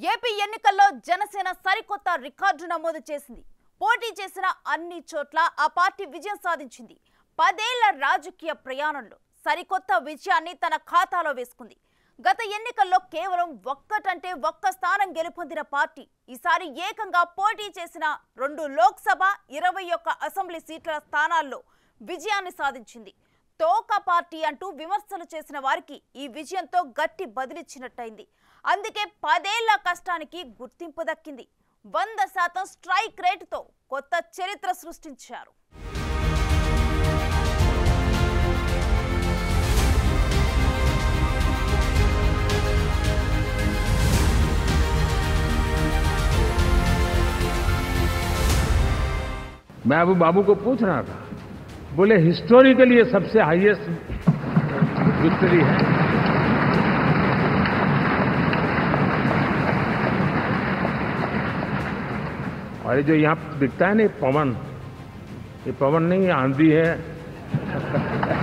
AP ఎన్నికల్లో జనసేన సరికొత్త record నమోదు చేసింది పోటీ చేసిన అన్ని చోట్ల ఆ పార్టీ విజయం సాధించింది పదేళ్ల రాజకీయ ప్రయాణంలో సరికొత్త విజయాన్ని తన ఖాతాలో వేసుకుంది గత ఎన్నికల్లో కేవలం ఒక్కటంటే ఒక్క స్థానం గెలుపొందిన పార్టీ ఈసారి ఏకంగా పోటీ చేసిన రెండు లోక్సభ ఇరవై ఒక్క అసెంబ్లీ సీట్ల స్థానాల్లో విజయాన్ని సాధించింది తోక పార్టీ అంటూ విమర్శలు చేసిన వారికి ఈ విజయంతో గట్టి బదిలిచ్చినట్టయింది అందుకే పదేళ్ల కష్టానికి గుర్తింపు దక్కింది వంద శాతం స్ట్రైక్ రేటుతో కొత్త చరిత్ర సృష్టించారు मैं अबू बाबू को पूछ रहा था बोले हिस्टोरिकली ये सबसे हाईएस्ट विक्ट्री है और ये जो यहाँ दिखता है ना ये पवन ये पवन नहीं ये आंधी है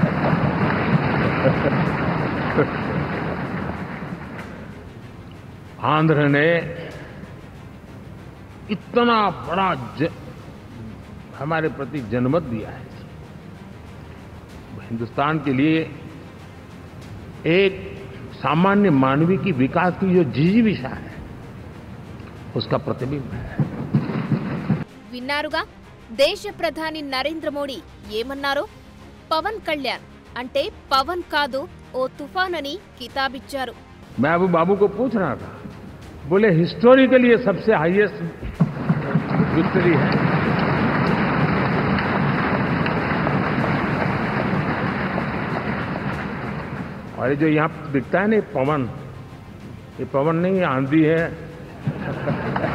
आंध्र ने इतना बड़ा ज, हमारे प्रति जनमत दिया है हिंदुस्तान के लिए एक सामान्य मानवी की विकास की जो जिजीविषा है उसका प्रतिबिंब है విన్నారుగా దేశ ప్రధాని నరేంద్ర మోడీ ఏమన్నారో పవన్ కళ్యాణ్ అంటే పవన్ కాదు ఓ తుఫాన్ అని కితాబిచ్చారు मैं अबू बाबू को पूछ रहा था बोले हिस्टोरिकली ये सबसे हाईएस्ट विक्ट्री है और ये जो यहाँ दिखता है ना ये पवन ये पवन नहीं ये आंधी है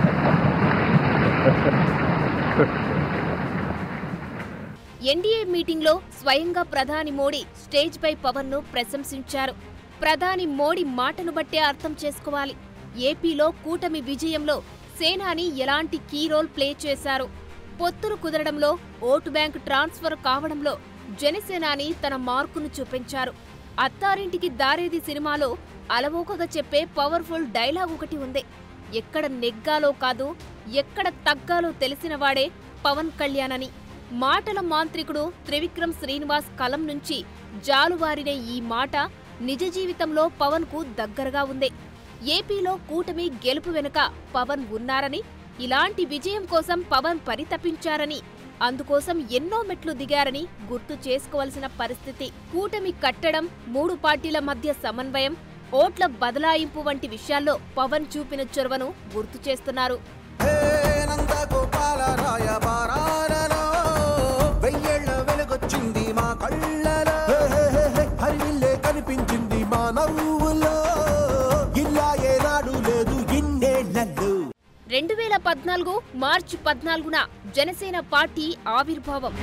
ఎన్డీఏ మీటింగ్లో స్వయంగా ప్రధాని మోడీ స్టేజ్ పై పవన్ ను ప్రశంసించారు ప్రధాని మోడీ మాటను బట్టే అర్థం చేసుకోవాలి ఏపీలో కూటమి విజయంలో సేనాని ఎలాంటి కీ రోల్ ప్లే చేశారు పొత్తులు కుదరడంలో ఓటు బ్యాంక్ ట్రాన్స్ఫర్ కావడంలో జనసేనాని తన మార్కును చూపించారు అత్తారింటికి దారేది సినిమాలో అలవోకగా చెప్పే పవర్ఫుల్ డైలాగ్ ఒకటి ఉంది ఎక్కడ నెగ్గాలో కాదు ఎక్కడ తగ్గాలో తెలిసినవాడే పవన్ కళ్యాణ్ అని మాటల మాంత్రికుడు త్రివిక్రమ్ శ్రీనివాస్ కలం నుంచి జాలువారిన ఈ మాట నిజ జీవితంలో పవన్ కు దగ్గరగా ఉంది ఏపీలో కూటమి గెలుపు వెనుక పవన్ ఉన్నారని ఇలాంటి విజయం కోసం పవన్ పరితపించారని అందుకోసం ఎన్నో మెట్లు దిగారని గుర్తు చేసుకోవలసిన పరిస్థితి కూటమి కట్టడం మూడు పార్టీల మధ్య సమన్వయం ఓట్ల బదలాయింపు వంటి విషయాల్లో పవన్ చూపిన చొరవను గుర్తు చేస్తున్నారు హే నందగోపాల రాయబారాలలో వెయ్యేళ్ల వెలుగొచ్చింది మా కళ్ళలో హే, హే, హే, హే, హరివిల్లే కనిపించింది మా నవ్వులో ఇలా ఏనాడు లేదు ఇన్నేళ్లలో రెండు వేల పద్నాలుగు మార్చి పద్నాలుగున జనసేన పార్టీ ఆవిర్భావం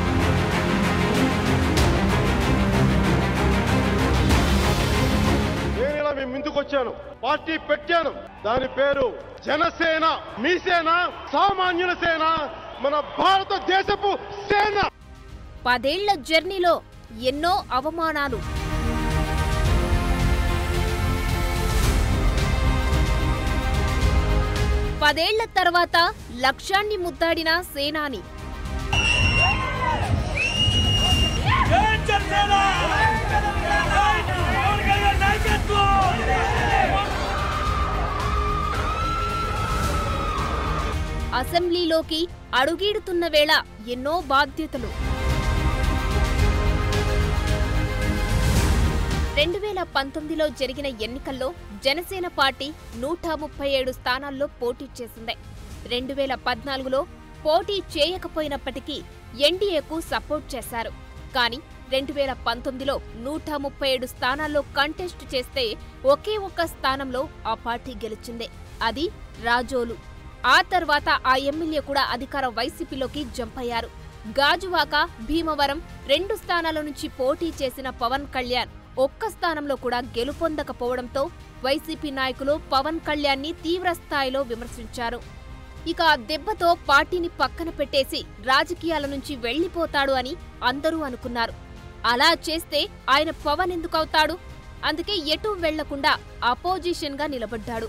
నేను ఇలా మీ ముందుకు వచ్చాను పార్టీ పెట్టాను దాని పేరు జనసేన మీ సేన సామాన్యుల సేన మన భారతదేశపు సేన పదేళ్ల జర్నీలో ఎన్నో అవమానాలు పదేళ్ల తర్వాత లక్ష్యాన్ని ముద్దాడిన సేనాని అసెంబ్లీలోకి అడుగీడుతున్న వేళ ఎన్నో బాధ్యతలు రెండు వేల పంతొమ్మిదిలో జరిగిన ఎన్నికల్లో జనసేన పార్టీ నూట ముప్పై ఏడు స్థానాల్లో పోటీ చేసింది రెండు వేల పద్నాలుగులో పోటీ చేయకపోయినప్పటికీ ఎన్డీఏకు సపోర్ట్ చేశారు కానీ రెండు వేల పంతొమ్మిదిలో నూట ముప్పై ఏడు స్థానాల్లో కంటెస్ట్ చేస్తే ఒకే ఒక్క స్థానంలో ఆ పార్టీ గెలిచింది అది రాజోలు ఆ తర్వాత ఆ ఎమ్మెల్యే కూడా అధికార వైసీపీలోకి జంప్ అయ్యారు గాజువాక భీమవరం రెండు స్థానాల నుంచి పోటీ చేసిన పవన్ కళ్యాణ్ ఒక్క స్థానంలో కూడా గెలుపొందకపోవడంతో వైసీపీ నాయకులు పవన్ కళ్యాణ్ని తీవ్ర స్థాయిలో విమర్శించారు ఇక ఆ దెబ్బతో పార్టీని పక్కన పెట్టేసి రాజకీయాల నుంచి వెళ్లిపోతాడు అని అందరూ అనుకున్నారు అలా చేస్తే ఆయన పవన్ ఎందుకవుతాడు అందుకే ఎటూ వెళ్లకుండా అపోజిషన్ గా నిలబడ్డాడు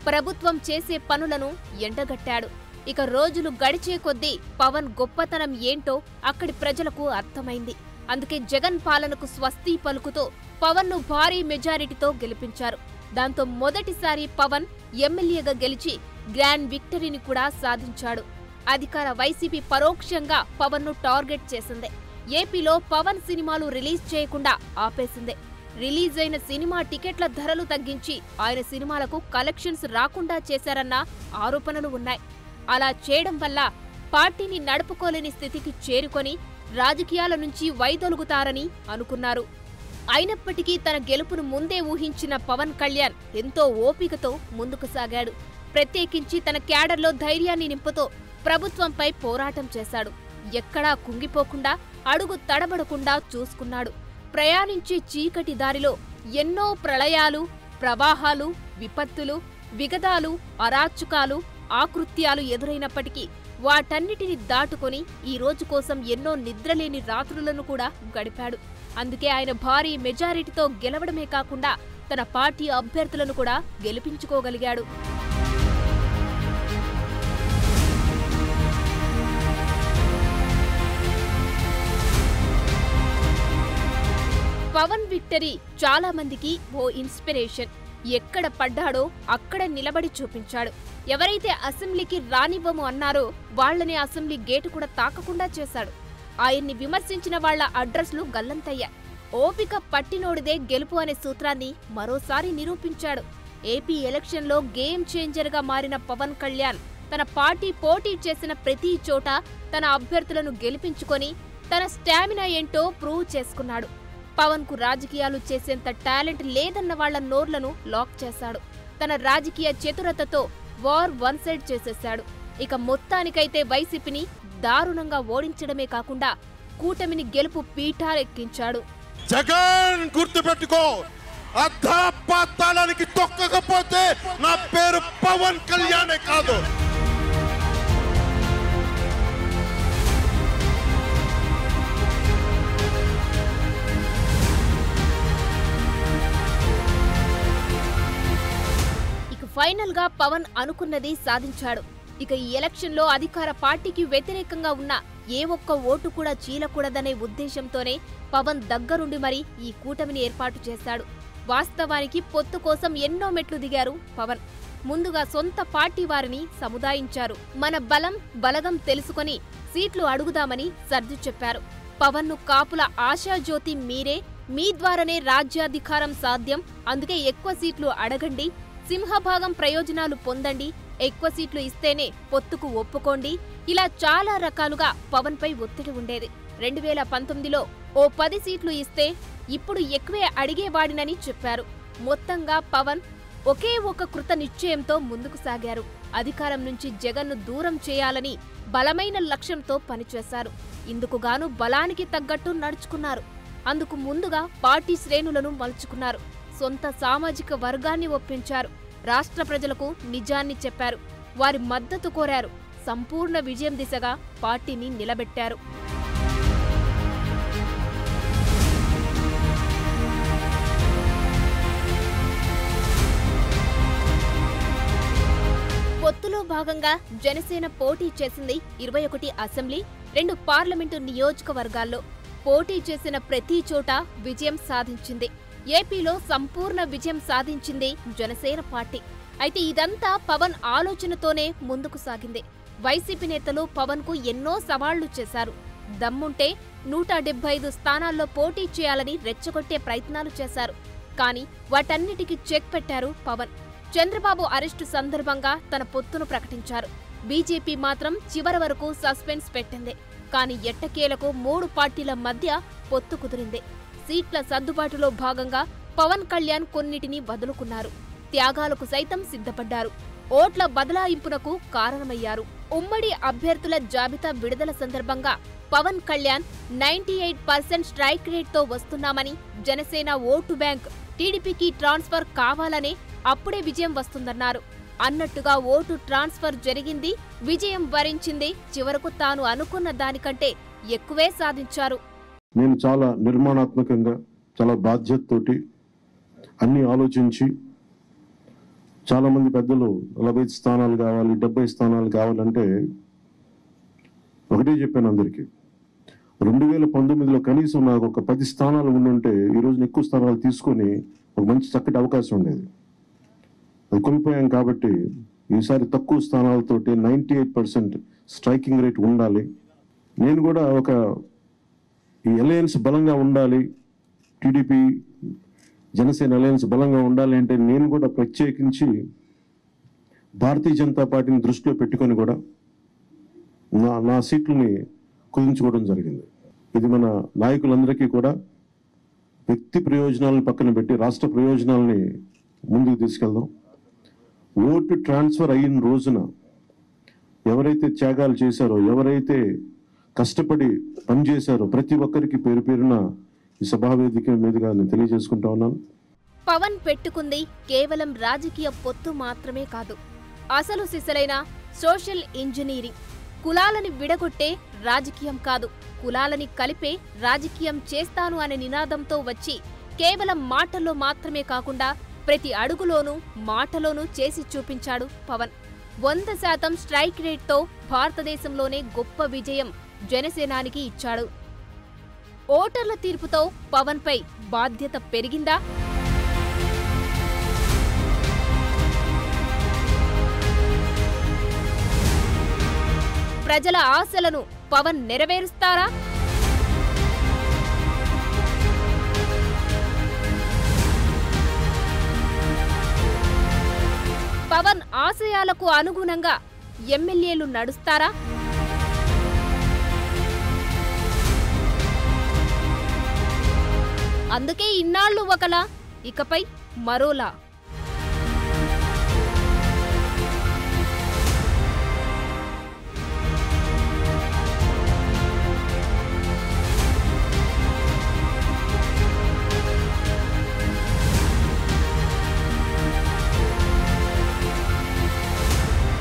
ప్రభుత్వం చేసే పనులను ఎండగట్టాడు ఇక రోజులు గడిచే కొద్దీ పవన్ గొప్పతనం ఏంటో అక్కడి ప్రజలకు అర్థమైంది అందుకే జగన్ పాలనకు స్వస్తి పలుకుతూ పవన్ ను భారీ మెజారిటీతో గెలిపించారు దాంతో మొదటిసారి పవన్ ఎమ్మెల్యేగా గెలిచి గ్రాండ్ విక్టరీని కూడా సాధించాడు అధికార వైసీపీ పరోక్షంగా పవన్ ను టార్గెట్ చేసింది ఏపీలో పవన్ సినిమాలు రిలీజ్ చేయకుండా ఆపేసింది రిలీజ్ అయిన సినిమా టికెట్ల ధరలు తగ్గించి ఆయన సినిమాలకు కలెక్షన్స్ రాకుండా చేశారన్న ఆరోపణలు ఉన్నాయి అలా చేయడం వల్ల పార్టీని నడుపుకోలేని స్థితికి చేరుకొని రాజకీయాల నుంచి వైదొలుగుతారని అనుకున్నారు అయినప్పటికీ తన గెలుపును ముందే ఊహించిన పవన్ కళ్యాణ్ ఎంతో ఓపికతో ముందుకు సాగాడు ప్రత్యేకించి తన క్యాడర్లో ధైర్యాన్ని నింపుతూ ప్రభుత్వంపై పోరాటం చేశాడు ఎక్కడా కుంగిపోకుండా అడుగు తడబడకుండా చూసుకున్నాడు ప్రయాణించే చీకటి దారిలో ఎన్నో ప్రళయాలు ప్రవాహాలు విపత్తులు విగదాలు అరాచకాలు ఆకృత్యాలు ఎదురైనప్పటికీ వాటన్నిటిని దాటుకొని ఈ రోజు కోసం ఎన్నో నిద్రలేని రాత్రులను కూడా గడిపాడు అందుకే ఆయన భారీ మెజారిటీతో గెలవడమే కాకుండా తన పార్టీ అభ్యర్థులను కూడా గెలిపించుకోగలిగాడు పవన్ విక్టరీ చాలా మందికి ఓ ఇన్స్పిరేషన్ ఎక్కడ పడ్డాడో అక్కడ నిలబడి చూపించాడు ఎవరైతే అసెంబ్లీకి రానివ్వము అన్నారో వాళ్ళని అసెంబ్లీ గేటు కూడా తాకకుండా చేశాడు ఆయన్ని విమర్శించిన వాళ్ళ అడ్రస్లు గల్లంతయ్యాయి ఓపిక పట్టినోడిదే గెలుపు అనే సూత్రాన్ని మరోసారి నిరూపించాడు ఏపీ ఎలక్షన్లో గేమ్ చేంజర్గా మారిన పవన్ కళ్యాణ్ తన పార్టీ పోటీ చేసిన ప్రతి చోట తన అభ్యర్థులను గెలిపించుకొని తన స్టామినా ఏంటో ప్రూవ్ చేసుకున్నాడు పవన్ కు రాజకీయాలు చేసేంత టాలెంట్ లేదన్న వాళ్ల నోర్లను లాక్ చేశాడు తన రాజకీయ చతురతతో వార్ వన్ సైడ్ చేసేశాడు ఇక మొత్తానికైతే వైసీపీని దారుణంగా ఓడించడమే కాకుండా కూటమిని గెలుపు పీఠాలెక్కించాడు జగన్ గుర్తుపెట్టుకో అర్ధపాతాళానికి తొక్కకపోతే నా పేరు పవన్ కళ్యాణే కాదు ఇక ఫైనల్ గా పవన్ అనుకున్నది సాధించాడు ఇక ఈ ఎలక్షన్ లో అధికార పార్టీకి వ్యతిరేకంగా ఉన్న ఏ ఒక్క ఓటు కూడా చీలకూడదనే ఉద్దేశంతోనే పవన్ దగ్గరుండి మరి ఈ కూటమిని ఏర్పాటు చేశాడు వాస్తవానికి పొత్తు కోసం ఎన్నో మెట్లు దిగారు పవన్ ముందుగా సొంత పార్టీ వారిని సముదాయించారు మన బలం బలగం తెలుసుకొని సీట్లు అడుగుదామని సర్ది చెప్పారు పవన్ ను కాపుల ఆశాజ్యోతి మీరే మీ ద్వారానే రాజ్యాధికారం సాధ్యం అందుకే ఎక్కువ సీట్లు అడగండి సింహభాగం ప్రయోజనాలు పొందండి ఎక్కువ సీట్లు ఇస్తేనే పొత్తుకు ఒప్పుకోండి ఇలా చాలా రకాలుగా పవన్ పై ఒత్తిడి ఉండేది రెండు వేల పంతొమ్మిదిలో ఓ పది సీట్లు ఇస్తే ఇప్పుడు ఎక్కువే అడిగేవాడినని చెప్పారు మొత్తంగా పవన్ ఒకే ఒక కృత నిశ్చయంతో ముందుకు సాగారు అధికారం నుంచి జగన్ను దూరం చేయాలని బలమైన లక్ష్యంతో పనిచేశారు ఇందుకుగాను బలానికి తగ్గట్టు నడుచుకున్నారు అందుకు ముందుగా పార్టీ శ్రేణులను మలుచుకున్నారు సొంత సామాజిక వర్గాన్ని ఒప్పించారు రాష్ట్ర ప్రజలకు నిజాన్ని చెప్పారు వారి మద్దతు కోరారు సంపూర్ణ విజయం దిశగా పార్టీని నిలబెట్టారు పొత్తులో భాగంగా జనసేన పోటీ చేసింది ఇరవై ఒకటి అసెంబ్లీ రెండు పార్లమెంటు నియోజకవర్గాల్లో పోటీ చేసిన ప్రతి చోట విజయం సాధించింది ఏపీలో సంపూర్ణ విజయం సాధించింది జనసేన పార్టీ అయితే ఇదంతా పవన్ ఆలోచనతోనే ముందుకు సాగింది వైసీపీ నేతలు పవన్ కు ఎన్నో సవాళ్లు చేశారు దమ్ముంటే నూట డెబ్బై ఐదు స్థానాల్లో పోటీ చేయాలని రెచ్చగొట్టే ప్రయత్నాలు చేశారు కానీ వాటన్నిటికీ చెక్ పెట్టారు పవన్ చంద్రబాబు అరెస్టు సందర్భంగా తన పొత్తును ప్రకటించారు బీజేపీ మాత్రం చివరి వరకు సస్పెన్స్ పెట్టింది కానీ ఎట్టకేలకు మూడు పార్టీల మధ్య పొత్తు కుదిరింది సీట్ల సర్దుబాటులో భాగంగా పవన్ కళ్యాణ్ కొన్నిటిని వదులుకున్నారు త్యాగాలకు సైతం సిద్ధపడ్డారు ఓట్ల బదలాయింపునకు కారణమయ్యారు ఉమ్మడి అభ్యర్థుల జాబితా విడుదల సందర్భంగా Pawan Kalyan ninety eight percent strike రేట్తో వస్తున్నామని జనసేన ఓటు బ్యాంక్ టీడీపీకి ట్రాన్స్ఫర్ కావాలనే అప్పుడే విజయం వస్తుందన్నారు అన్నట్టుగా ఓటు ట్రాన్స్ఫర్ జరిగింది విజయం వరించింది చివరకు తాను అనుకున్న దానికంటే ఎక్కువే సాధించారు నేను చాలా నిర్మాణాత్మకంగా చాలా బాధ్యతతోటి అన్ని ఆలోచించి చాలామంది పెద్దలు నలభై స్థానాలు కావాలి డెబ్బై స్థానాలు కావాలంటే ఒకటే చెప్పాను అందరికీ రెండు వేల పంతొమ్మిదిలో కనీసం నాకు ఒక పది స్థానాలు ఉండుంటే ఈ రోజున ఎక్కువ స్థానాలు తీసుకొని ఒక మంచి చక్కటి అవకాశం ఉండేది అది కోల్పోయాం కాబట్టి ఈసారి తక్కువ స్థానాలతోటి ninety eight percent striking rate ఉండాలి నేను కూడా ఒక ఈ అలయన్స్ బలంగా ఉండాలి టీడీపీ జనసేన అలయన్స్ బలంగా ఉండాలి అంటే నేను కూడా ప్రత్యేకించి భారతీయ జనతా పార్టీని దృష్టిలో పెట్టుకొని కూడా నా నా సీట్లని కుదించుకోవడం జరిగింది ఇది మన నాయకులందరికీ కూడా వ్యక్తి ప్రయోజనాలను పక్కన పెట్టి రాష్ట్ర ప్రయోజనాలని ముందుకు తీసుకెళ్దాం ఓటు ట్రాన్స్ఫర్ అయిన రోజున ఎవరైతే త్యాగాలు చేశారో ఎవరైతే కష్టపడి పనిచేశారో ప్రతి ఒక్కరికి పేరు పేరున ఈ సభావేదిక మీదుగా నేను తెలియజేసుకుంటా ఉన్నాను పవన్ పెట్టుకుంది కేవలం రాజకీయ పొత్తు మాత్రమే కాదు అసలు సిసలైన సోషల్ ఇంజనీరింగ్ కులాలని విడగొట్టే రాజకీయం కాదు కులాలని కలిపే రాజకీయం చేస్తాను అనే నినాదంతో వచ్చి కేవలం మాటల్లో మాత్రమే కాకుండా ప్రతి అడుగులోనూ మాటలోనూ చేసి చూపించాడు పవన్ వంద శాతం స్ట్రైక్ రేట్తో భారతదేశంలోనే గొప్ప విజయం జనసేనానికి ఇచ్చాడు ఓటర్ల తీర్పుతో పవన్పై బాధ్యత పెరిగిందా ప్రజల ఆశలను పవన్ నెరవేరుస్తారా పవన్ ఆశయాలకు అనుగుణంగా ఎమ్మెల్యేలు నడుస్తారా అందుకే ఇన్నాళ్ళు ఒకలా ఇకపై మరోలా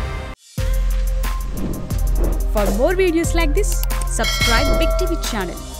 For more videos like this, subscribe Big TV channel